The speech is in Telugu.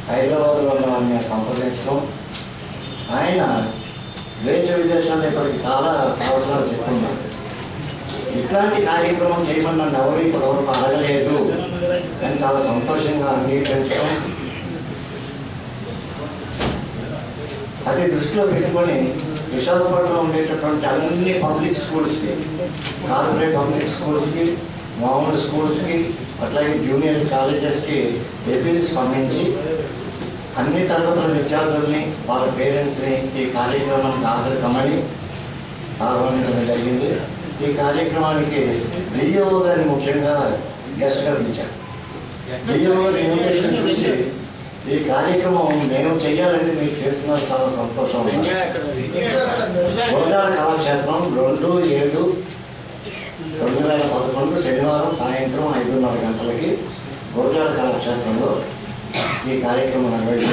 హైదరాబాద్లో ఉన్న వారిని సంప్రదించడం ఆయన దేశ విదేశాల్లో ఇప్పటికి చాలా ప్రవచనాలు చెప్పుకున్నారు ఇట్లాంటి కార్యక్రమం చేయమని నన్ను ఎవరు ఇప్పుడు ఎవరు అడగలేదు అని చాలా సంతోషంగా అంగీకరించడం అది దృష్టిలో పెట్టుకొని విశాఖపట్నంలో ఉండేటటువంటి అన్ని పబ్లిక్ స్కూల్స్కి కార్పొరేట్ పబ్లిక్ స్కూల్స్కి మామూలు స్కూల్స్కి అట్లాగే జూనియర్ కాలేజెస్కి ఏపీలు స్పందించి అన్ని తరగతుల విద్యార్థుల్ని వాళ్ళ పేరెంట్స్ని ఈ కార్యక్రమానికి హాజరుకమ్మని ఆహ్వానించడం జరిగింది ఈ కార్యక్రమానికి డిఓ గారిని ముఖ్యంగా గెస్ట్గా పిలిచారు డిఓ గారి ఇన్విటేషన్ చూసి ఈ కార్యక్రమం మేము చెయ్యాలని మీరు చేస్తున్నారు చాలా సంతోషం గురజాడ కళాక్షేత్రం రెండు ఏడు రెండు వేల పదకొండు శనివారం సాయంత్రం ఐదున్నర గంటలకి గురజాడ కళాక్షేత్రంలో ఈ కార్యక్రమం నిర్వహిస్తాం